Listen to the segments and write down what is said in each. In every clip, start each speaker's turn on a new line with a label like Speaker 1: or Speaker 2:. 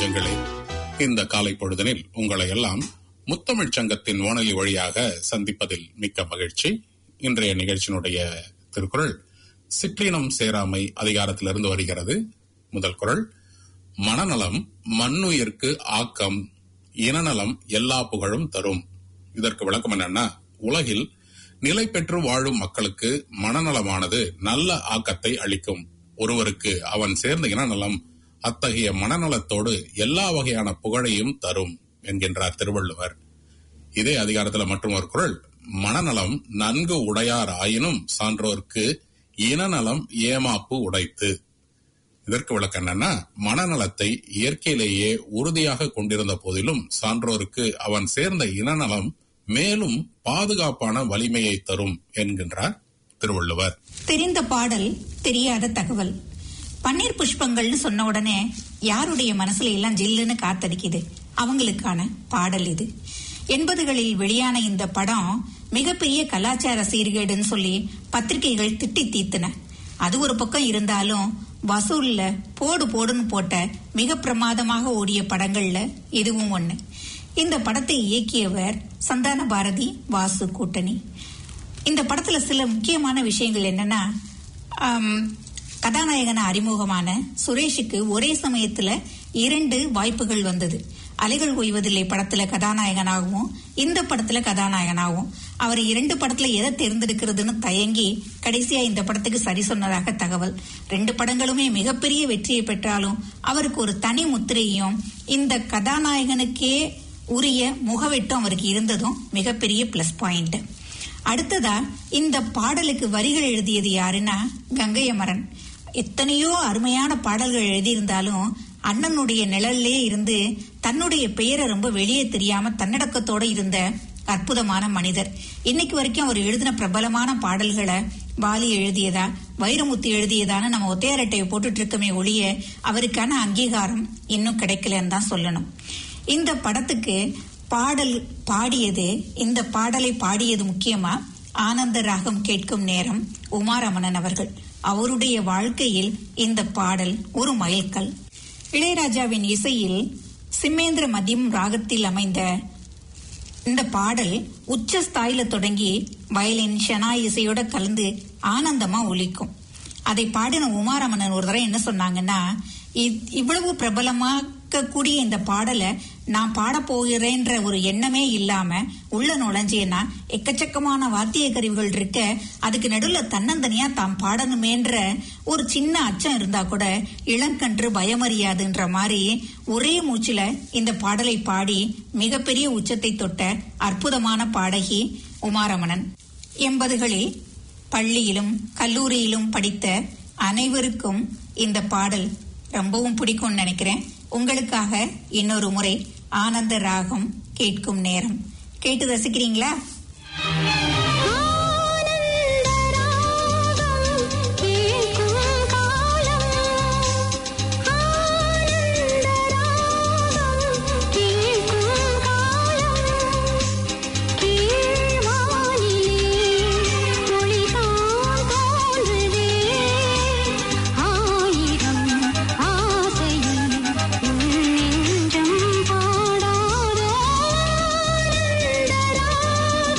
Speaker 1: நெஞ்சங்களே இந்த காலை பொழுதனில் உங்களை எல்லாம் முத்தமிழ் சங்கத்தின் வானொலி வழியாக சந்திப்பதில் மிக்க மகிழ்ச்சி இன்றைய நிகழ்ச்சியினுடைய திருக்குறள் சிற்றினம் சேராமை அதிகாரத்திலிருந்து வருகிறது முதல் குறள் மனநலம் மண்ணுயிர்க்கு ஆக்கம் இனநலம் எல்லா புகழும் தரும் இதற்கு விளக்கம் என்னன்னா உலகில் நிலை பெற்று வாழும் மக்களுக்கு மனநலமானது நல்ல ஆக்கத்தை அளிக்கும் ஒருவருக்கு அவன் சேர்ந்த இனநலம் அத்தகைய மனநலத்தோடு எல்லா வகையான புகழையும் தரும் என்கின்றார் திருவள்ளுவர் இதே அதிகாரத்துல மற்றும் ஒரு குரல் மனநலம் நன்கு உடையார் ஆயினும் சான்றோர்க்கு இனநலம் ஏமாப்பு உடைத்து இதற்கு விளக்கம் என்னன்னா மனநலத்தை இயற்கையிலேயே உறுதியாக கொண்டிருந்த போதிலும் சான்றோருக்கு அவன் சேர்ந்த இனநலம் மேலும் பாதுகாப்பான வலிமையை தரும் என்கின்றார் திருவள்ளுவர்
Speaker 2: தெரிந்த பாடல் தெரியாத தகவல் பன்னீர் புஷ்பங்கள்னு சொன்ன உடனே யாருடைய மனசுல எல்லாம் ஜில்லுன்னு காத்தடிக்குது அவங்களுக்கான பாடல் இது எண்பதுகளில் வெளியான இந்த படம் மிகப்பெரிய கலாச்சார சீர்கேடுன்னு சொல்லி பத்திரிகைகள் திட்டி தீர்த்தன அது ஒரு பக்கம் இருந்தாலும் வசூல்ல போடு போடுன்னு போட்ட மிக பிரமாதமாக ஓடிய படங்கள்ல இதுவும் ஒண்ணு இந்த படத்தை இயக்கியவர் சந்தான பாரதி வாசு கூட்டணி இந்த படத்துல சில முக்கியமான விஷயங்கள் என்னன்னா ஆம், கதாநாயகன அறிமுகமான சுரேஷுக்கு ஒரே சமயத்துல இரண்டு வாய்ப்புகள் வந்தது அலைகள் ஓய்வதில்லை படத்துல கதாநாயகனாகவும் இந்த படத்துல கதாநாயகனாகவும் அவர் இரண்டு படத்துல எதை தேர்ந்தெடுக்கிறதுன்னு தயங்கி கடைசியா இந்த படத்துக்கு சரி சொன்னதாக தகவல் ரெண்டு படங்களுமே மிகப்பெரிய வெற்றியை பெற்றாலும் அவருக்கு ஒரு தனி முத்திரையும் இந்த கதாநாயகனுக்கே உரிய முகவெட்டும் அவருக்கு இருந்ததும் மிகப்பெரிய பிளஸ் பாயிண்ட் அடுத்ததா இந்த பாடலுக்கு வரிகள் எழுதியது யாருன்னா கங்கை அமரன் எத்தனையோ அருமையான பாடல்கள் எழுதியிருந்தாலும் அண்ணனுடைய நிழல்லே இருந்து தன்னுடைய பெயரை ரொம்ப வெளியே தெரியாம தன்னடக்கத்தோட இருந்த அற்புதமான மனிதர் இன்னைக்கு வரைக்கும் அவர் எழுதின பிரபலமான பாடல்களை வாலி எழுதியதா வைரமுத்து எழுதியதான்னு நம்ம ஒத்தையாரட்டையை போட்டுட்டு இருக்கமே ஒழிய அவருக்கான அங்கீகாரம் இன்னும் கிடைக்கலன்னு தான் சொல்லணும் இந்த படத்துக்கு பாடல் பாடியது இந்த பாடலை பாடியது முக்கியமா ஆனந்த ராகம் கேட்கும் நேரம் உமாரமணன் அவர்கள் அவருடைய வாழ்க்கையில் இந்த பாடல் ஒரு மைல்கல் இளையராஜாவின் இசையில் சிம்மேந்திர மதியம் ராகத்தில் அமைந்த இந்த பாடல் உச்ச ஸ்தாயில தொடங்கி வயலின் ஷெனாய் இசையோட கலந்து ஆனந்தமா ஒலிக்கும் அதை பாடின உமாரமணன் ஒரு தடவை என்ன சொன்னாங்கன்னா இ- இவ்வளவு பிரபலமாக்க கூடிய இந்த பாடலை நான் பாட போகிறேன்ற ஒரு எண்ணமே இல்லாம உள்ள நுழைஞ்சேன்னா எக்கச்சக்கமான வாத்திய கருவிகள் இருக்க அதுக்கு நடுவுல தன்னந்தனியா தாம் பாடணுமேன்ற ஒரு சின்ன அச்சம் இருந்தா கூட இளங்கன்று பயமறியாதுன்ற மாதிரி ஒரே மூச்சுல இந்த பாடலை பாடி மிகப்பெரிய உச்சத்தை தொட்ட அற்புதமான பாடகி உமாரமணன் எண்பதுகளில் பள்ளியிலும் கல்லூரியிலும் படித்த அனைவருக்கும் இந்த பாடல் ரொம்பவும் பிடிக்கும்னு நினைக்கிறேன் உங்களுக்காக இன்னொரு முறை ஆனந்த ராகம் கேட்கும் நேரம் கேட்டு ரசிக்கிறீங்களா
Speaker 3: பாடாரோ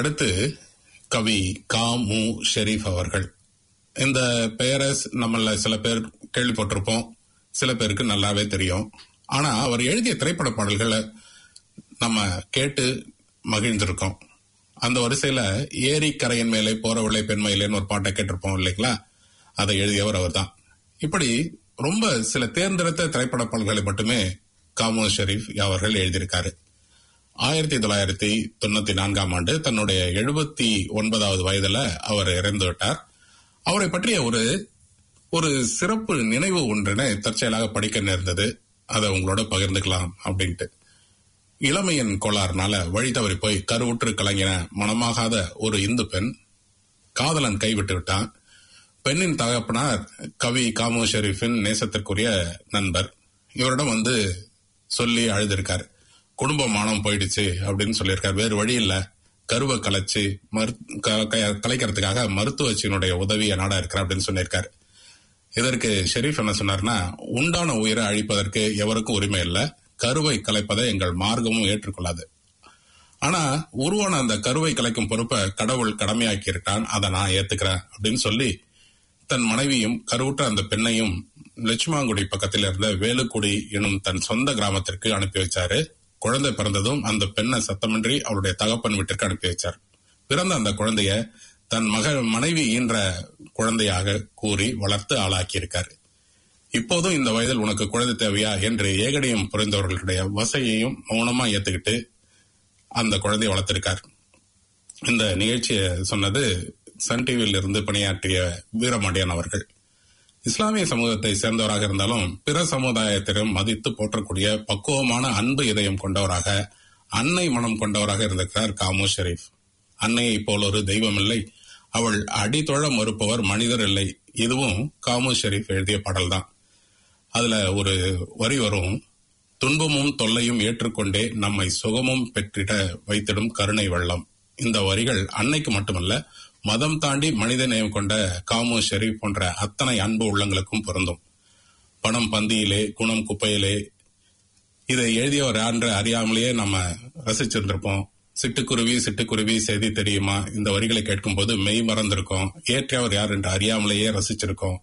Speaker 1: அடுத்து கவி கா மு ஷெரீப் அவர்கள் இந்த பெயரை நம்மள சில பேர் கேள்விப்பட்டிருப்போம் சில பேருக்கு நல்லாவே தெரியும் ஆனா அவர் எழுதிய திரைப்பட பாடல்களை நம்ம கேட்டு மகிழ்ந்திருக்கோம் அந்த வரிசையில ஏரி கரையின் மேலே போறவளை பெண்மையிலேன்னு ஒரு பாட்டை கேட்டிருப்போம் இல்லைங்களா அதை எழுதியவர் அவர்தான் இப்படி ரொம்ப சில தேர்ந்தெடுத்த திரைப்பட பாடல்களை மட்டுமே காமோ ஷெரீப் அவர்கள் எழுதியிருக்காரு ஆயிரத்தி தொள்ளாயிரத்தி தொண்ணூத்தி நான்காம் ஆண்டு தன்னுடைய எழுபத்தி ஒன்பதாவது வயதுல அவர் இறந்து விட்டார் அவரை பற்றிய ஒரு ஒரு சிறப்பு நினைவு ஒன்றினை தற்செயலாக படிக்க நேர்ந்தது அதை உங்களோட பகிர்ந்துக்கலாம் அப்படின்ட்டு இளமையின் கோளாறுனால வழி தவறி போய் கருவுற்று கலங்கின மனமாகாத ஒரு இந்து பெண் காதலன் கைவிட்டு விட்டான் பெண்ணின் தகப்பனார் கவி காமு ஷெரீஃபின் நேசத்திற்குரிய நண்பர் இவரிடம் வந்து சொல்லி அழுதிருக்காரு குடும்ப மானம் போயிடுச்சு அப்படின்னு சொல்லியிருக்காரு வேறு வழி இல்ல கருவை கலைச்சு மரு க- க- கலைக்கிறதுக்காக மருத்துவச்சியினுடைய உதவியை நாடா இருக்கிற அப்படின்னு சொல்லியிருக்காரு இதற்கு ஷெரீப் என்ன சொன்னார்னா உண்டான உயிரை அழிப்பதற்கு எவருக்கும் உரிமை இல்லை கருவை கலைப்பதை எங்கள் மார்க்கமும் ஏற்றுக்கொள்ளாது ஆனா உருவான அந்த கருவை கலைக்கும் பொறுப்பை கடவுள் கடமையாக்கி இருக்கான் அதை நான் ஏத்துக்கிறேன் அப்படின்னு சொல்லி தன் மனைவியும் கருவுற்ற அந்த பெண்ணையும் லட்சுமாங்குடி பக்கத்தில் இருந்த வேலுக்குடி எனும் தன் சொந்த கிராமத்திற்கு அனுப்பி வச்சாரு குழந்தை பிறந்ததும் அந்த பெண்ணை சத்தமின்றி அவருடைய தகப்பன் வீட்டிற்கு அனுப்பி வச்சார் பிறந்த அந்த குழந்தைய தன் மக மனைவி ஈன்ற குழந்தையாக கூறி வளர்த்து ஆளாக்கி இருக்காரு இப்போதும் இந்த வயதில் உனக்கு குழந்தை தேவையா என்று ஏகடியம் புரிந்தவர்களுடைய வசையையும் மௌனமா ஏத்துக்கிட்டு அந்த குழந்தையை வளர்த்திருக்கார் இந்த நிகழ்ச்சியை சொன்னது சன் டிவியில் இருந்து பணியாற்றிய வீரமாண்டியன் அவர்கள் இஸ்லாமிய சமூகத்தை சேர்ந்தவராக இருந்தாலும் பிற சமுதாயத்திலும் மதித்து போற்றக்கூடிய பக்குவமான அன்பு இதயம் கொண்டவராக அன்னை மனம் கொண்டவராக இருந்திருக்கிறார் காமு ஷெரீப் அன்னையை போல் ஒரு தெய்வம் இல்லை அவள் அடித்தொழ மறுப்பவர் மனிதர் இல்லை இதுவும் காமு ஷெரீப் எழுதிய பாடல்தான் அதுல ஒரு வரி வரும் துன்பமும் தொல்லையும் ஏற்றுக்கொண்டே நம்மை சுகமும் பெற்றிட வைத்திடும் கருணை வெள்ளம் இந்த வரிகள் அன்னைக்கு மட்டுமல்ல மதம் தாண்டி மனித நேயம் கொண்ட காமு ஷெரீப் போன்ற அத்தனை அன்பு உள்ளங்களுக்கும் பொருந்தும் பணம் பந்தியிலே குணம் குப்பையிலே இதை எழுதியவர் யான்ற அறியாமலேயே நம்ம ரசிச்சிருந்திருப்போம் சிட்டுக்குருவி சிட்டுக்குருவி செய்தி தெரியுமா இந்த வரிகளை கேட்கும்போது மெய் மறந்திருக்கோம் ஏற்றியவர் யார் என்று அறியாமலேயே ரசிச்சிருக்கோம்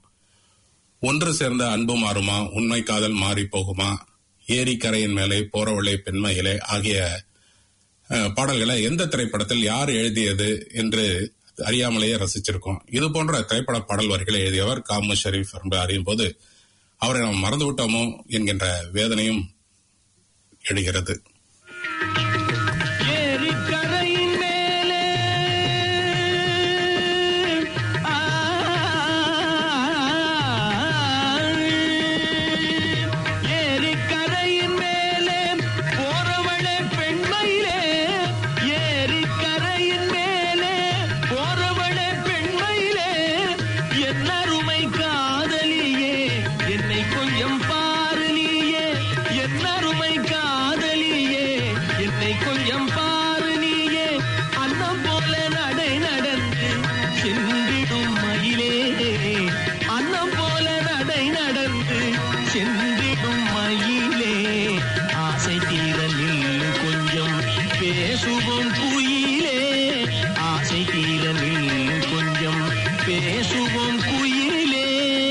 Speaker 1: ஒன்று சேர்ந்த அன்பு மாறுமா உண்மை காதல் மாறி போகுமா ஏரிக்கரையின் மேலே போறவளே பெண்மையிலே ஆகிய அஹ், பாடல்களை எந்த திரைப்படத்தில் யார் எழுதியது என்று அறியாமலேயே ரசிச்சிருக்கோம் இது போன்ற திரைப்பட பாடல் வரிகளை எழுதியவர் காமு ஷெரீப் என்று அறியும் போது அவரை நாம் மறந்து விட்டோமோ என்கின்ற வேதனையும் எழுகிறது
Speaker 3: ஏரிக்கரையின் மேலே ஆ, ஏரிக்கரையின் மேலே போறவளே பெண்மையிலே ஏரிக்கரையின் மேலே போறவளே பெண்மையிலே என் அருமை காதலியே என்னை கொஞ்சம் பாரு நீயே என் அருமை காதலியே என்னை கொஞ்சம் பாரு நீயே அன்னம் போல நடை நடந்து சென்றிடும் மயிலே அன்னம் போல நடை நடந்து சென்றிடும் மயிலே ஆசை தீர நில்லு கொஞ்சம் பேசுவோம் குயிலே ஆசை தீர நில்லு கொஞ்சம் பேசுவோம் குயிலே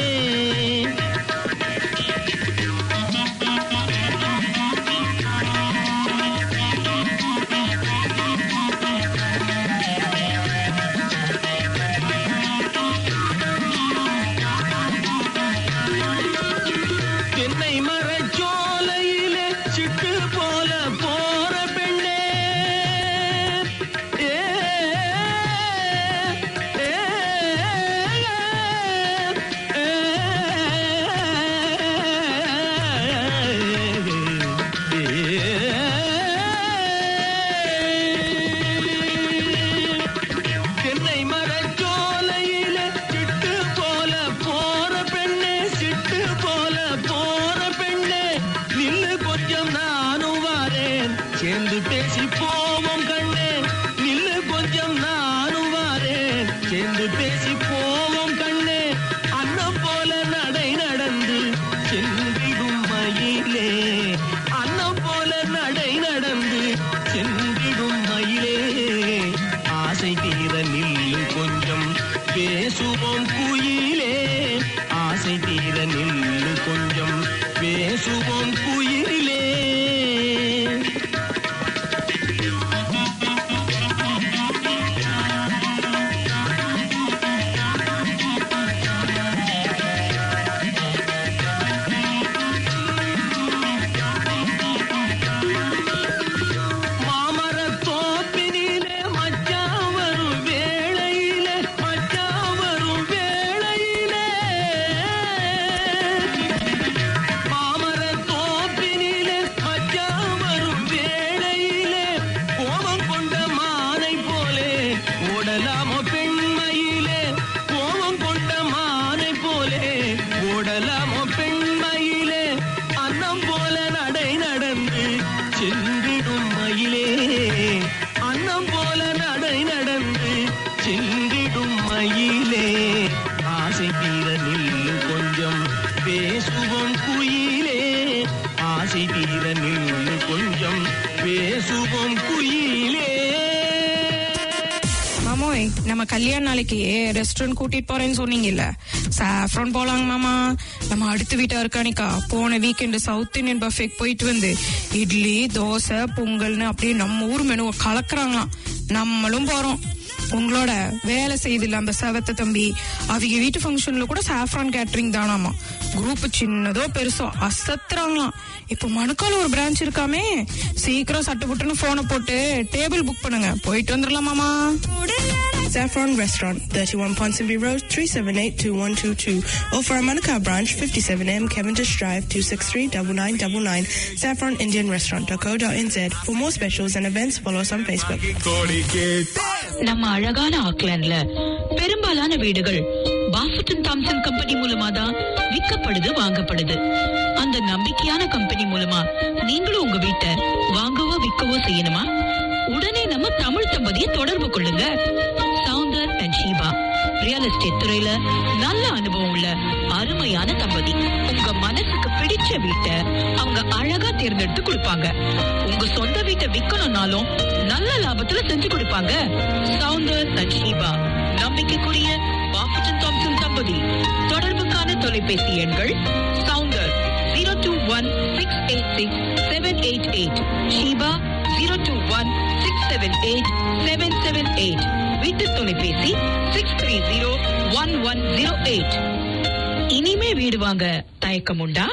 Speaker 3: தென்னை மரச்சோலையிலே சிட்டு போல போற பெண்ணே ஏ, ஏ, தென்னை மரச்சோலையிலே சிட்டு போல போற பெண்ணே சிட்டு போல போற பெண்ணே நில்லு கொஞ்சம் நானும் வாரேன் சேர்ந்து பேசி போவோம் கண்ணே நில்லு கொஞ்சம் நானும் வாரேன் சேர்ந்து பேசி போவோம் கண்ணே அன்னம் போல நடை நடந்து சென்றிடும் மயிலே அன்னம் போல நடை நடந்து சென்றிடும் மயிலே தீர நின்று கொஞ்சம் பேசுவோம் குயிலே
Speaker 4: மாமோய் நம்ம கல்யாண நாளைக்கு ரெஸ்டாரண்ட் கூட்டிட்டு போறேன்னு சொன்னீங்கல்ல சாஃப்ரான் போலாங்க மாமா நம்ம அடுத்த வீட்டா இருக்கானிக்கா போன வீக்கெண்டு சவுத் இந்தியன் பஃபேக்கு போயிட்டு வந்து இட்லி தோசை பொங்கல்னு அப்படியே நம்ம ஊர் மெனுவை கலக்குறாங்களாம் நம்மளும் போறோம் உங்களோட வேலை செய்தில்ல அந்த செவத்த தம்பி அவங்க வீட்டு ஃபங்க்ஷன்ல கூட சாஃப்ரான் கேட்டரிங் தானாமா குரூப் சின்னதோ பெருசோ அசத்துறாங்களாம் இப்போ மணுக்கால ஒரு பிரான்ச் இருக்காமே சீக்கிரம் சட்டு புட்டுன்னு போனை போட்டு டேபிள் புக் பண்ணுங்க போயிட்டு வந்துடலாமாமா
Speaker 5: Saffron Restaurant, 31 Ponsonby Road, 378-2122. Or for our Manukau branch, 57M Cavendish Drive, 263-9999. Saffron Indian Restaurant.co.nz. For more specials and events, follow us on Facebook.
Speaker 3: கோடி கேட்டு
Speaker 6: நம்ம அழகான ஆக்லாண்ட்ல பெரும்பாலான வீடுகள் பாஃபட்டன் தாம்சன் கம்பெனி மூலமா தான் விற்கப்படுது வாங்கப்படுது அந்த நம்பிக்கையான கம்பெனி மூலமா நீங்களும் உங்க வீட்டை வாங்கவோ விற்கவோ செய்யணுமா உடனே நம்ம தமிழ் தம்பதியை தொடர்பு கொள்ளுங்க Soundar and Sheeba real estate துறையில நல்ல அனுபவம் உள்ள அருமையான தம்பதி உங்க மனசுக்கு பிடிச்ச வீட்டை அவங்க அழகா தேர்ந்தெடுத்து கொடுப்பாங்க உங்க சொந்த வீட்டை விக்கணும்னாலும் நல்ல லாபத்துல செஞ்சு கொடுப்பாங்க சவுந்தர் அண்ட் ஷீபா நம்பிக்கைக்குரிய பாஃபட்டன் தாம்சன் தம்பதி தொடர்புக்கான தொலைபேசி எண்கள் Soundar zero two one six eight six seven eight eight Sheeba zero two one six seven eight seven seven eight வீட்டு தொலைபேசி six three zero one one zero eight இனிமே வீடு வாங்க தயக்கம் உண்டா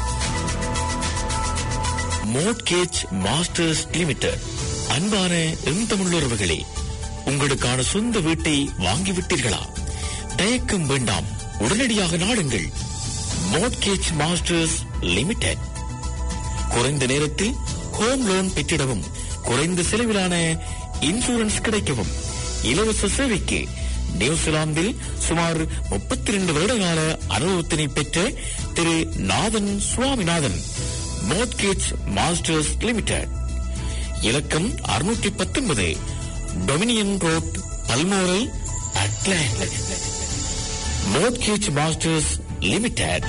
Speaker 7: மோட்கேஜ் மாஸ்டர்ஸ் லிமிடெட் அன்பான எம் தமிழுறவுகளே உங்களுக்கான சொந்த வீட்டை வாங்கிவிட்டீர்களா தயக்கம் வேண்டாம் உடனடியாக நாடுங்கள் மோட்கேஜ் மாஸ்டர்ஸ் லிமிடெட் குறைந்த நேரத்தில் ஹோம் லோன் பெற்றிடவும் குறைந்த செலவிலான இன்சூரன்ஸ் கிடைக்கவும் இலவச சேவைக்கு நியூசிலாந்தில் சுமார் முப்பத்தி ரெண்டு வருடகால அனுபவத்தினை பெற்ற Thiru Nathan Swaminathan Mortgage Masters Limited இலக்கம் அறுநூற்றி பத்தொன்பது டொமினியன் ரோட் பல்மோரல் அட்லாண்ட் மோட்கேஜ் மாஸ்டர்ஸ் லிமிடெட்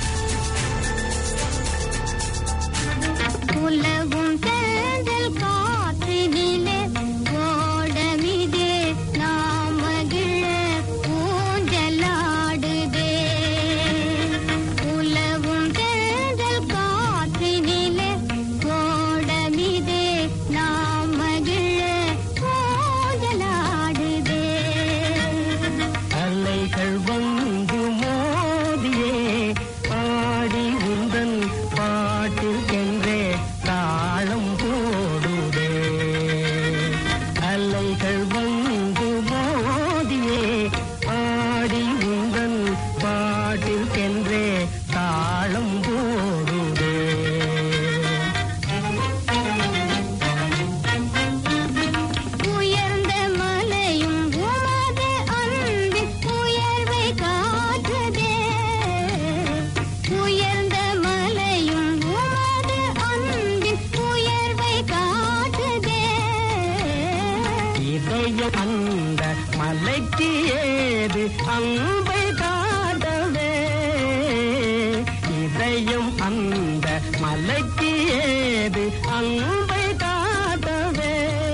Speaker 8: உலகும் தேர்தல் காற்றினிலே ஓடமிதே நாம் மகிழ ஊஞ்சலாடுதே உலகும் தேர்தல் காற்றினிலே ஓடமிதே நாம் மகிழ ஊஞ்சலாடுதே
Speaker 3: அலைகள் வந்து மோதியே பாடி உந்தன் பாட்டிற்கென்றே தாளம் போடுதே அலைகள் வந்து மோதியே பாடி உந்தன் பாட்டிற்கென்றே தாளம் போடுதே
Speaker 8: உயர்ந்த மலையும் உமது அன்பின் உயர்வை காட்டுதே உயர்ந்த மலையும் உமது அன்பின் உயர்வை காட்டுதே
Speaker 3: இதயம் அந்த மலைக்கு ஏது அன்பை காட்டவே இதயம் அந்த மலைக்கு ஏது அன்பை காட்டவே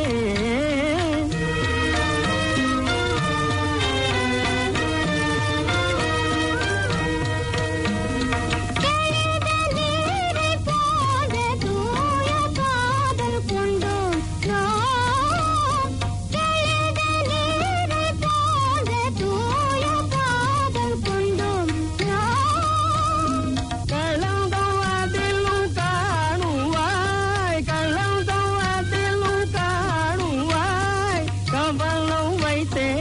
Speaker 8: கழித நீரை போல தூய காதல் கொண்டோம் நாம் கழித நீரை போல தூய காதல் கொண்டோம் நாம்
Speaker 3: கலந்தம் அதிலும் காணுவாய் கலந்தம் அதிலும் காணுவாய் கவலம் வைத்தே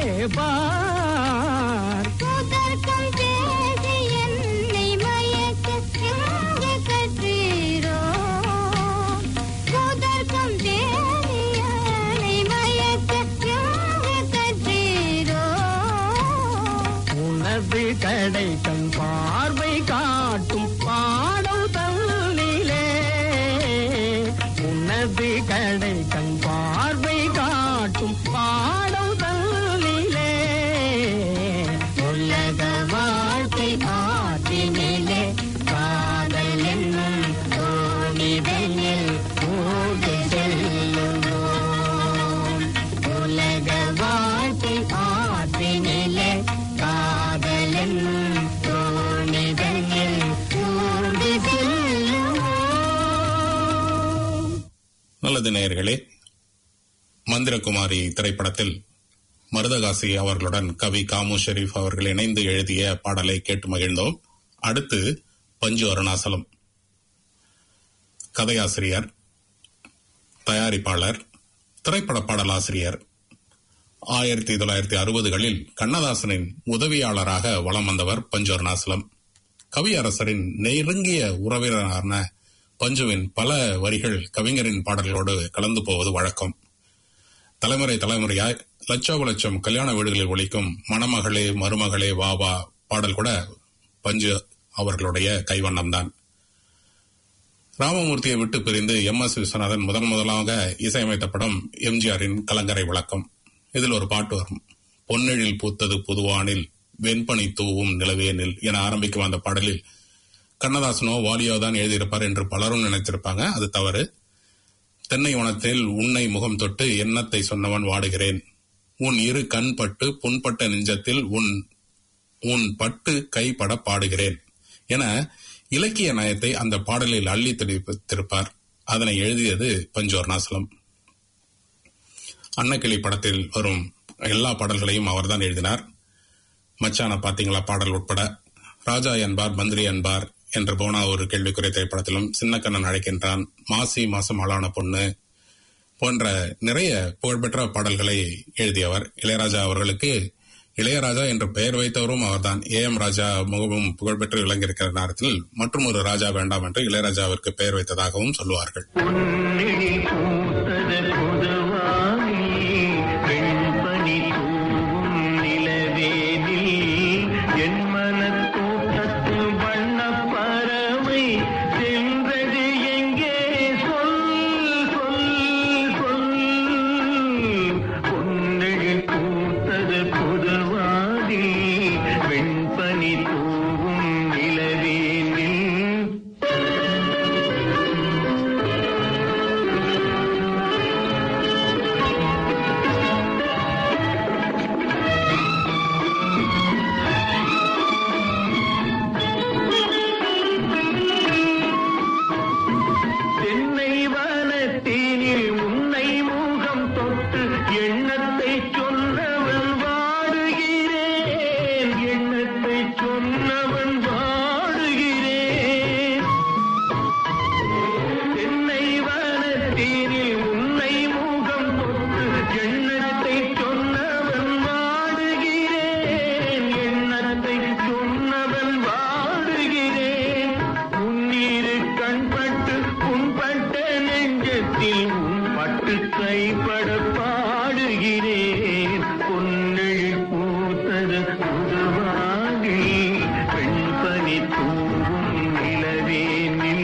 Speaker 3: பார்
Speaker 8: சுதர்க்கம் பேசி என்னை மயக்க எங்கே கற்றீரோ சுதர்க்கம் பேசி என்னை மயக்க எங்கே கற்றீரோ
Speaker 3: உனது கடை கண் பார்வை காட்டும் பாடல் தன்னிலே உனது கடை கண் பார்வை காட்டும் பாடல் தன்னிலே உலக வாழ்க்கை ஆற்றினிலே காதல் என்னும் தோணிதனில்
Speaker 1: நல்லது நேயர்களே மந்திரகுமாரி திரைப்படத்தில் மருதகாசி அவர்களுடன் கவி காமு ஷெரீப் அவர்கள் இணைந்து எழுதிய பாடலை கேட்டு மகிழ்ந்தோம் அடுத்து பஞ்சு அருணாசலம் கதையாசிரியர் தயாரிப்பாளர் திரைப்பட பாடலாசிரியர் ஆயிரத்தி தொள்ளாயிரத்தி அறுபதுகளில் கண்ணதாசனின் உதவியாளராக வலம் வந்தவர் பஞ்சு அருணாசலம் கவியரசரின் நெருங்கிய உறவினரான பஞ்சுவின் பல வரிகள் கவிஞரின் பாடல்களோடு கலந்து போவது வழக்கம் தலைமுறை தலைமுறையாய் லட்சோப லட்சம் கல்யாண வீடுகளில் ஒலிக்கும் மணமகளே மருமகளே வா வா பாடல் கூட பஞ்சு அவர்களுடைய கைவண்ணம்தான் ராமமூர்த்தியை விட்டு பிரிந்து எம் எஸ் விஸ்வநாதன் முதன் முதலாக இசையமைத்த படம் எம்ஜிஆரின் கலங்கரை விளக்கம் இதில் ஒரு பாட்டு வரும் பொன்னெழில் பூத்தது புதுவானில் வெண்பனி தூவும் நிலவேனில் என ஆரம்பிக்கும் அந்த பாடலில் கண்ணதாசனோ வாலியோ தான் எழுதியிருப்பார் என்று பலரும் நினைத்திருப்பாங்க அது தவறு தென்னை வனத்தில் உன்னை முகம் தொட்டு எண்ணத்தை சொன்னவன் வாடுகிறேன் உன் இரு கண் பட்டு புண்பட்ட நெஞ்சத்தில் உன் உன் பட்டு கைப்பட பாடுகிறேன் என இலக்கிய நயத்தை அந்த பாடலில் அள்ளி தெரிவித்திருப்பார் அதனை எழுதியது பஞ்சோர்ணாசலம் அன்னக்கிளி படத்தில் வரும் எல்லா பாடல்களையும் அவர்தான் எழுதினார் மச்சான பாத்தீங்களா பாடல் உட்பட ராஜா என்பார் மந்திரி என்பார் என்ற போனா ஒரு கேள்விக்குறை திரைப்படத்திலும் சின்னக்கண்ணன் அழைக்கின்றான் மாசி மாசம் ஆளான பொண்ணு போன்ற நிறைய புகழ்பெற்ற பாடல்களை எழுதியவர் இளையராஜா அவர்களுக்கு இளையராஜா என்ற பெயர் வைத்தவரும் அவர்தான் ஏ எம் ராஜா முகமும் புகழ்பெற்று விளங்கியிருக்கிற நேரத்தில் மற்றும் ஒரு ராஜா வேண்டாம் என்று இளையராஜாவிற்கு பெயர் வைத்ததாகவும் சொல்லுவார்கள்
Speaker 3: பொன்னெழில் பூத்தது புதுவானி, வெண்பனி தூவும் நிலவேனில், என் மனத் தோட்டத்தில் வண்ணப் பறவை சென்றது எங்கே சொல், சொல், சொல். பொன்னெழில் பூத்தது புதுவானி, வெண்பனி தூவும் நிலவேனில் தென்னை வனத்தினில் உன்னை முகம் தொட்டு எண்ணத்தை சொன்னவன் வாடுகிறேன் எண்ணத்தை சொன்னவன் வாடுகிறேன் தென்னை வனத்தினில் உன்னை முகம் தொட்டு எண்ணத்தை சொன்னவன் வாடுகிறேன் எண்ணத்தை சொன்னவன் வாடுகிறேன் உன்னீரு கண்பட்டு புண்பட்ட நெஞ்சத்தில் உன் பட்டு கைப்பட பாடுகிறேன் பொன்னெழில் பூத்தது புதுவாகி பெண்பனி தூவும் நிலவேனில்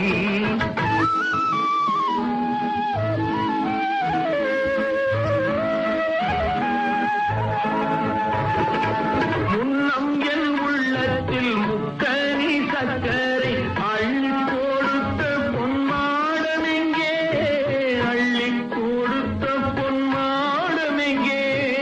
Speaker 3: முன்னம் என் உள்ளத்தில் முக்கனி சக்கரை அள்ளி கொடுத்த பொன்மாடமெங்கே அள்ளி கொடுத்த பொன்மாடமெங்கே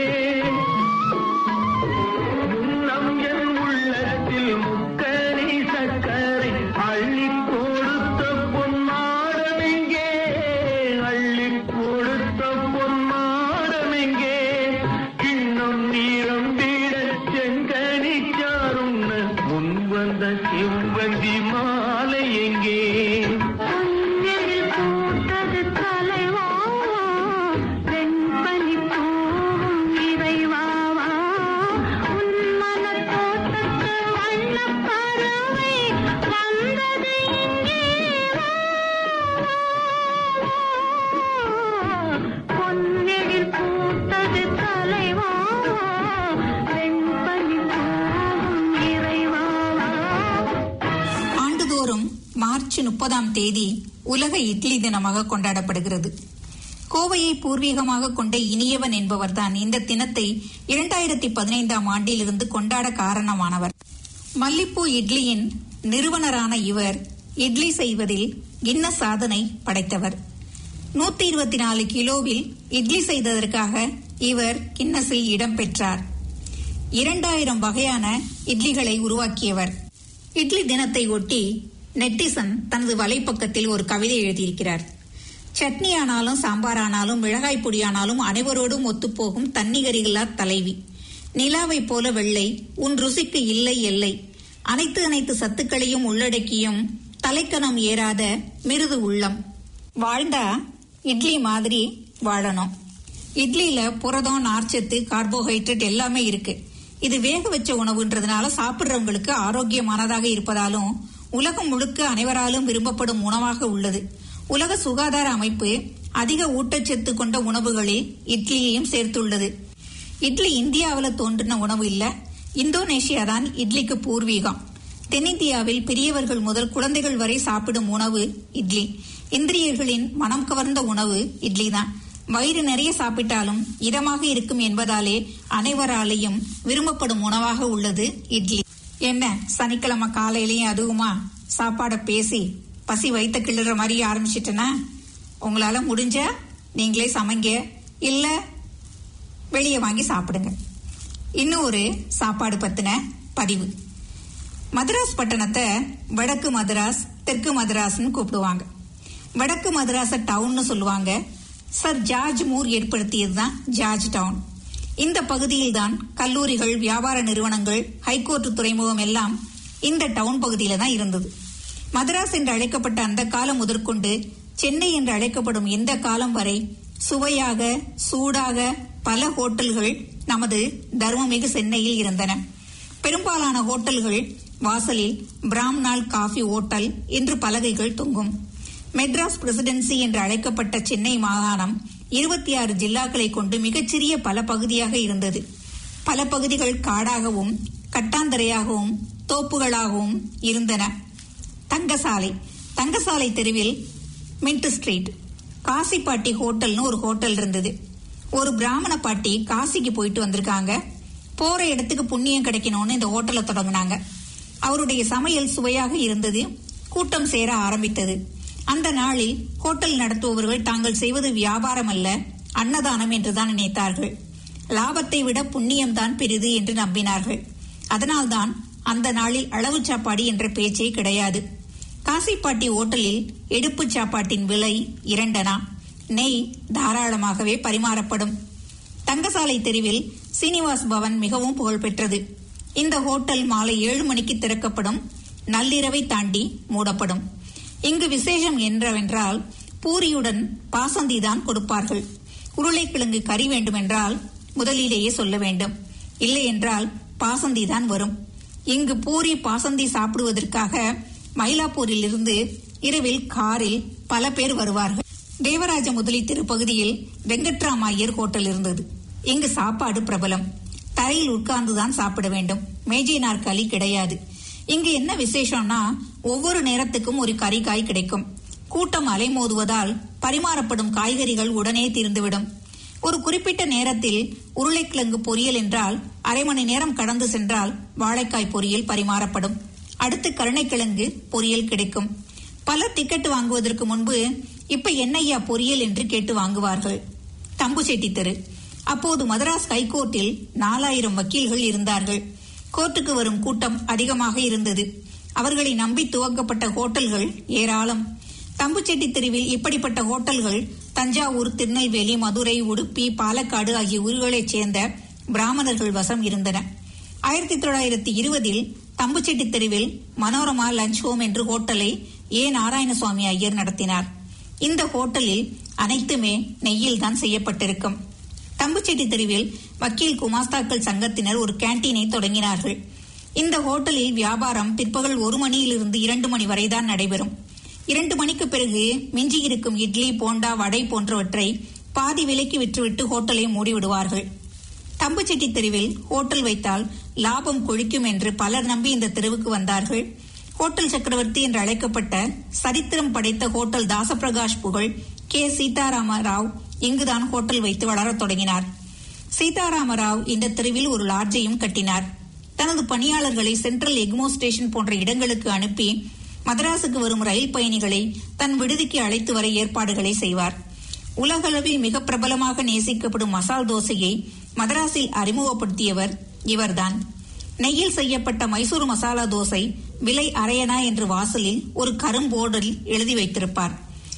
Speaker 3: முன்னம் என் உள்ளத்தில் முக்கனி சக்கரை அள்ளி கொடுத்த பொன்மாடமெங்கே அள்ளி கொடுத்த பொன்மாடமெங்கே கிண்ணம் நீரம் வீட செங்கனி சாருண்ண முன் வந்த சிவந்தி மாலை எங்கே
Speaker 8: பொன்னெழில் பூத்தது தலைவாவா, வெண்பனி பூவும் இறைவாவா. உன் மனத் தோட்டத்து வண்ணப் பறவை வந்தது இங்கே வா, வா, வா. பொன்னெழில் பூத்தது தலைவாவா, வெண்பனி பூவும் இறைவாவா
Speaker 2: ஆண்டுதோறும் மார்ச் முப்பதாம் தேதி உலக இட்லி தினமாக கொண்டாடப்படுகிறது கோவையை பூர்வீகமாக கொண்ட இனியவன் என்பவர்தான் இந்த தினத்தை இரண்டாயிரத்தி பதினைந்தாம் ஆண்டிலிருந்து கொண்டாட காரணமானவர் மல்லிப்பூ இட்லியின் நிறுவனரான இவர் இட்லி செய்வதில் கின்ன சாதனை படைத்தவர் நூத்தி இருபத்தி நாலு கிலோவில் இட்லி செய்ததற்காக இவர் கின்னஸில் இடம் பெற்றார் இரண்டாயிரம் வகையான இட்லிகளை உருவாக்கியவர் இட்லி தினத்தை ஒட்டி நெட்டிசன் தனது வலைப்பக்கத்தில் ஒரு கவிதை எழுதியிருக்கிறார் சட்னி ஆனாலும் சாம்பார் ஆனாலும் மிளகாய் பொடி ஆனாலும் அனைவரோடும் ஒத்துப்போகும் தன்னிகரிகளார் தலைவி நிலாவைப் போல வெள்ளை உன் ருசிக்கு இல்லை எல்லை அனைத்து அனைத்து சத்துக்களையும் உள்ளடக்கியும் தலைக்கணம் ஏறாத மிருது உள்ளம் வாழ்ந்தா இட்லி மாதிரி வாழணும் இட்லியில புரதம் நார்ச்சத்து கார்போஹைட்ரேட் எல்லாமே இருக்கு இது வேக வச்ச உணவுன்றதுனால சாப்பிடுறவங்களுக்கு ஆரோக்கியமானதாக இருப்பதாலும் உலகம் முழுக்க அனைவராலும் விரும்பப்படும் உணவாக உள்ளது உலக சுகாதார அமைப்பு அதிக ஊட்டச்சத்து கொண்ட உணவுகளில் இட்லியையும் சேர்த்துள்ளது இட்லி இந்தியாவுல தோன்றின உணவு இல்ல இந்தோனேஷியா தான் இட்லிக்கு பூர்வீகம் தென்னிந்தியாவில் பெரியவர்கள் முதல் குழந்தைகள் வரை சாப்பிடும் உணவு இட்லி இந்திரியர்களின் மனம் கவர்ந்த உணவு இட்லி தான் வயிறு நிறைய சாப்பிட்டாலும் இதமாக இருக்கும் என்பதாலே அனைவராலேயும் விரும்பப்படும் உணவாக உள்ளது இட்லி என்ன சனிக்கிழமை காலையிலயும் அதுவுமா சாப்பாட பேசி பசி வைத்த கிள்ளுற மாதிரி ஆரம்பிச்சிட்டனா உங்களால முடிஞ்சா நீங்களே சமைங்க இல்ல வெளியே வாங்கி சாப்பிடுங்க இன்னும் ஒரு சாப்பாடு பத்தின பதிவு மதராஸ் பட்டணத்தை வடக்கு மதராஸ் தெற்கு மதராஸ்னு கூப்பிடுவாங்க வடக்கு மதராஸ டவுன்னு சொல்லுவாங்க சர் ஜார்ஜ் மூர் ஏற்படுத்தியதுதான் ஜார்ஜ் டவுன் இந்த பகுதியில் தான் கல்லூரிகள் வியாபார நிறுவனங்கள் ஹைகோர்ட் துறைமுகம் எல்லாம் இந்த டவுன் பகுதியில தான் இருந்தது மதராஸ் என்று அழைக்கப்பட்ட அந்த காலம் முதற்கொண்டு சென்னை என்று அழைக்கப்படும் இந்த காலம் வரை சுவையாக சூடாக பல ஹோட்டல்கள் நமது தர்மமிகு சென்னையில் இருந்தன பெரும்பாலான ஹோட்டல்கள் வாசலில் பிராம்நாள் காஃபி ஹோட்டல் என்று பலகைகள் தொங்கும் மெட்ராஸ் பிரசிடென்சி என்று அழைக்கப்பட்ட சென்னை மாகாணம் இருபத்தி ஆறு ஜில்லாக்களை கொண்டு மிகச்சிறிய பல பகுதியாக இருந்தது பல பகுதிகள் காடாகவும் கட்டாந்தரையாகவும் தோப்புகளாகவும் இருந்தன தங்கசாலை தங்கசாலை தெருவில் மின்ட் ஸ்ட்ரீட் காசிப்பாட்டி ஹோட்டல்னு ஒரு ஹோட்டல் இருந்தது ஒரு பிராமண பாட்டி காசிக்கு போயிட்டு வந்திருக்காங்க போற இடத்துக்கு புண்ணியம் கிடைக்கணும்னு இந்த ஹோட்டலை தொடங்கினாங்க அவருடைய சமையல் சுவையாக இருந்தது கூட்டம் சேர ஆரம்பித்தது அந்த நாளில் ஹோட்டல் நடத்துபவர்கள் தாங்கள் செய்வது வியாபாரம் அல்ல அன்னதானம் என்றுதான் நினைத்தார்கள் லாபத்தை விட புண்ணியம் தான் பெரிது என்று நம்பினார்கள் அதனால்தான் அந்த நாளில் அளவு சாப்பாடு என்ற பேச்சே கிடையாது காசிப்பாட்டி ஓட்டலில் எடுப்பு சாப்பாட்டின் விலை இரண்டனா நெய் தாராளமாகவே பரிமாறப்படும் தங்கசாலை தெருவில் சீனிவாஸ் பவன் மிகவும் புகழ்பெற்றது இந்த ஹோட்டல் மாலை ஏழு மணிக்கு திறக்கப்படும் நள்ளிரவை தாண்டி மூடப்படும் இங்கு விசேஷம் என்னவென்றால் பூரியுடன் பாசந்தி தான் கொடுப்பார்கள் உருளைக்கிழங்கு கறி வேண்டுமென்றால் முதலிலேயே சொல்ல வேண்டும் இல்லை என்றால் பாசந்தி தான் வரும் இங்கு பூரி பாசந்தி சாப்பிடுவதற்காக மயிலாப்பூரில் இருந்து இரவில் காரில் பல பேர் வருவார்கள் தேவராஜ முதலி திருப்பகுதியில் வெங்கட்ராம் ஐயர் ஹோட்டல் இருந்தது இங்கு சாப்பாடு பிரபலம் தரையில் உட்கார்ந்துதான் சாப்பிட வேண்டும் மேஜை நாற்காலி கிடையாது இங்கு என்ன விசேஷம்னா ஒவ்வொரு நேரத்துக்கும் ஒரு கறிக்காய் கிடைக்கும் கூட்டம் அலைமோதுவதால் பரிமாறப்படும் காய்கறிகள் உடனே தீர்ந்துவிடும் ஒரு குறிப்பிட்ட நேரத்தில் உருளைக்கிழங்கு பொரியல் என்றால் அரை மணி நேரம் கடந்து சென்றால் வாழைக்காய் பொரியல் பரிமாறப்படும் அடுத்து கருணைக்கிழங்கு பொரியல் கிடைக்கும் பலர் டிக்கெட் வாங்குவதற்கு முன்பு இப்ப என்னையா பொரியல் என்று கேட்டு வாங்குவார்கள் தம்புசெட்டி தெரு அப்போது மதராஸ் ஹைகோர்ட்டில் நாலாயிரம் வக்கீல்கள் இருந்தார்கள் கோர்ட்டுக்கு வரும் கூட்டம் அதிகமாக இருந்தது அவர்களை நம்பி துவக்கப்பட்ட ஹோட்டல்கள் ஏராளம் தம்புச்செட்டி தெருவில் இப்படிப்பட்ட ஹோட்டல்கள் தஞ்சாவூர் திருநெல்வேலி மதுரை உடுப்பி பாலக்காடு ஆகிய ஊர்களைச் சேர்ந்த பிராமணர்கள் வசம் இருந்தன ஆயிரத்தி தொள்ளாயிரத்தி இருபதில் தம்புச்செட்டி தெருவில் மனோரமா லஞ்ச் ஹோம் என்று ஹோட்டலை ஏ நாராயணசுவாமி ஐயர் நடத்தினார் இந்த ஹோட்டலில் அனைத்துமே நெய்யில் தான் செய்யப்பட்டிருக்கும் தம்புச்செட்டி தெருவில் வக்கீல் குமாஸ்தாக்கள் சங்கத்தினர் ஒரு கேண்டீனை தொடங்கினார்கள் இந்த ஹோட்டலில் வியாபாரம் பிற்பகல் ஒரு மணியிலிருந்து இரண்டு மணி வரைதான் நடைபெறும் இரண்டு மணிக்கு பிறகு மிஞ்சியிருக்கும் இட்லி போண்டா வடை போன்றவற்றை பாதி விலைக்கு விற்றுவிட்டு ஹோட்டலை மூடிவிடுவார்கள் தம்புச்செட்டி தெருவில் ஹோட்டல் வைத்தால் லாபம் கொழிக்கும் என்று பலர் நம்பி இந்த தெருவுக்கு வந்தார்கள் ஹோட்டல் சக்கரவர்த்தி என்று அழைக்கப்பட்ட சரித்திரம் படைத்த ஹோட்டல் தாசப்பிரகாஷ் புகழ் கே சீதாராம ராவ் இங்குதான் ஹோட்டல் வைத்து வளரத் தொடங்கினார் சீதாராம ராவ் இந்த தெருவில் ஒரு லாட்ஜையும் கட்டினார் தனது பணியாளர்களை சென்ட்ரல் எக்மோ ஸ்டேஷன் போன்ற இடங்களுக்கு அனுப்பி மதராசுக்கு வரும் ரயில் பயணிகளை தன் விடுதிக்கு அழைத்து வர ஏற்பாடுகளை செய்வார் உலகளவில் மிக பிரபலமாக நேசிக்கப்படும் மசால் தோசையை மதராஸில் அறிமுகப்படுத்தியவர் இவர்தான் நெய்யில் செய்யப்பட்ட மைசூர் மசாலா தோசை விலை அரையனா என்று வாசலில் ஒரு கரும்போர்டில் எழுதி வைத்திருப்பார்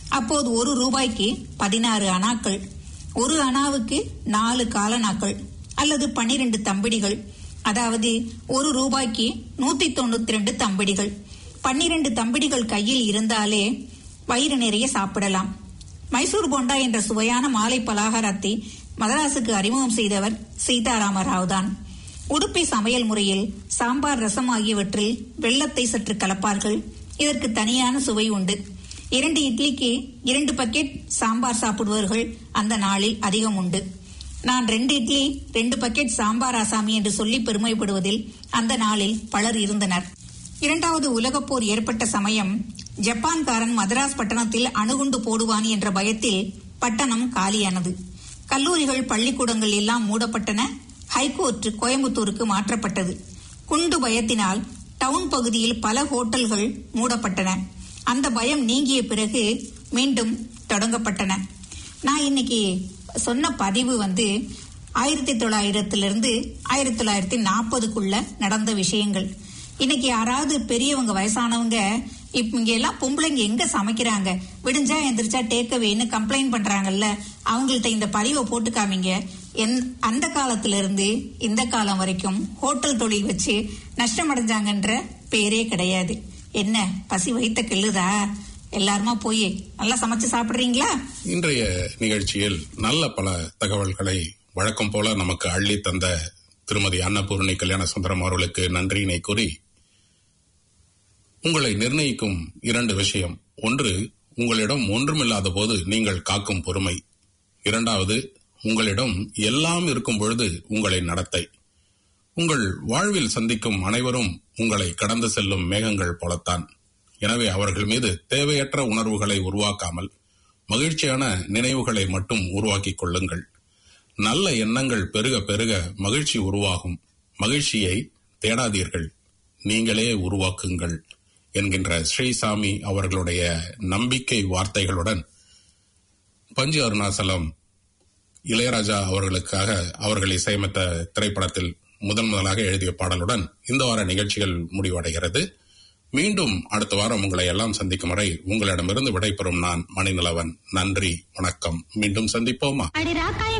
Speaker 2: அப்போது ஒரு ரூபாய்க்கு பதினாறு அணாக்கள் ஒரு அணாவுக்கு நாலு காலனாக்கள் அல்லது பன்னிரண்டு தம்பிடிகள் அதாவது ஒரு ரூபாய்க்கு நூத்தி தொண்ணூத்தி ரெண்டு தம்பிடிகள் பன்னிரண்டு தம்பிடிகள் கையில் இருந்தாலே வயிறு நிறைய சாப்பிடலாம் மைசூர் போண்டா என்ற சுவையான மாலை பலகாரத்தை மதராசுக்கு அறிமுகம் செய்தவர் சீதாராம ராவ் தான் உடுப்பி சமையல் முறையில் சாம்பார் ரசம் ஆகியவற்றில் வெள்ளத்தை சற்று கலப்பார்கள் இதற்கு தனியான சுவை உண்டு இரண்டு இட்லிக்கு இரண்டு பக்கெட் சாம்பார் சாப்பிடுவர்கள் அந்த நாளில் அதிகம் உண்டு நான் ரெண்டு இட்லி ரெண்டு பக்கெட் சாம்பார் ஆசாமி என்று சொல்லி பெருமைப்படுவதில் அந்த நாளில் பலர் இருந்தனர் இரண்டாவது உலகப் போர் ஏற்பட்ட சமயம் ஜப்பான்காரன் மதராஸ் பட்டணத்தில் அணுகுண்டு போடுவான் என்ற பயத்தில் பட்டணம் காலியானது கல்லூரிகள் பள்ளிக்கூடங்கள் எல்லாம் மூடப்பட்டன ஹைகோர்ட் கோயம்புத்தூருக்கு மாற்றப்பட்டது குண்டு பயத்தினால் டவுன் பகுதியில் பல ஹோட்டல்கள் மூடப்பட்டன அந்த பயம் நீங்கிய பிறகு மீண்டும் தொடங்கப்பட்டன நான் இன்னைக்கு சொன்ன பதிவு வந்து ஆயிரத்தி தொள்ளாயிரத்திலிருந்து ஆயிரத்தி தொள்ளாயிரத்தி நாற்பதுக்குள்ள நடந்த விஷயங்கள் இன்னைக்கு யாராவது பெரியவங்க வயசானவங்க இப்ப இங்க எல்லாம் பொம்பளைங்க எங்க சமைக்கிறாங்க விடிஞ்சா எந்திரிச்சா டேக்கவேன்னு கம்ப்ளைண்ட் பண்றாங்கல்ல அவங்கள்ட்ட இந்த பதிவை போட்டு காமிங்க என்- அந்த காலத்துல இருந்து இந்த காலம் வரைக்கும் ஹோட்டல் தொழில் வச்சு நஷ்டம் அடைஞ்சாங்கன்ற பேரே கிடையாது என்ன பசி வைத்த கிள்ளுதா எல்லாருமா போய் நல்லா சமைச்சு சாப்பிடுறீங்களா
Speaker 1: இன்றைய நிகழ்ச்சியில் நல்ல பல தகவல்களை வழக்கம் போல நமக்கு அள்ளி தந்த திருமதி அன்னபூர்ணி கல்யாண சுந்தரம் அவர்களுக்கு நன்றியினை கூறி உங்களை நிர்ணயிக்கும் இரண்டு விஷயம் ஒன்று உங்களிடம் ஒன்றுமில்லாத போது நீங்கள் காக்கும் பொறுமை இரண்டாவது உங்களிடம் எல்லாம் இருக்கும் பொழுது உங்களின் நடத்தை உங்கள் வாழ்வில் சந்திக்கும் அனைவரும் உங்களை கடந்து செல்லும் மேகங்கள் போலத்தான் எனவே அவர்கள் மீது தேவையற்ற உணர்வுகளை உருவாக்காமல் மகிழ்ச்சியான நினைவுகளை மட்டும் உருவாக்கிக் கொள்ளுங்கள் நல்ல எண்ணங்கள் பெருக பெருக மகிழ்ச்சி உருவாகும் மகிழ்ச்சியை தேடாதீர்கள் நீங்களே உருவாக்குங்கள் என்கின்ற ஸ்ரீசாமி அவர்களுடைய நம்பிக்கை வார்த்தைகளுடன் பஞ்சு அருணாசலம் இளையராஜா அவர்களுக்காக அவர்கள் இசையமைத்த திரைப்படத்தில் முதன் முதலாக எழுதிய பாடலுடன் இந்த வார நிகழ்ச்சிகள் முடிவடைகிறது மீண்டும் அடுத்த வாரம் உங்களை எல்லாம் சந்திக்கும் வரை உங்களிடமிருந்து விடைபெறும் நான் மணிநிலவன் நன்றி வணக்கம் மீண்டும் சந்திப்போமா
Speaker 8: அடி ராக்காய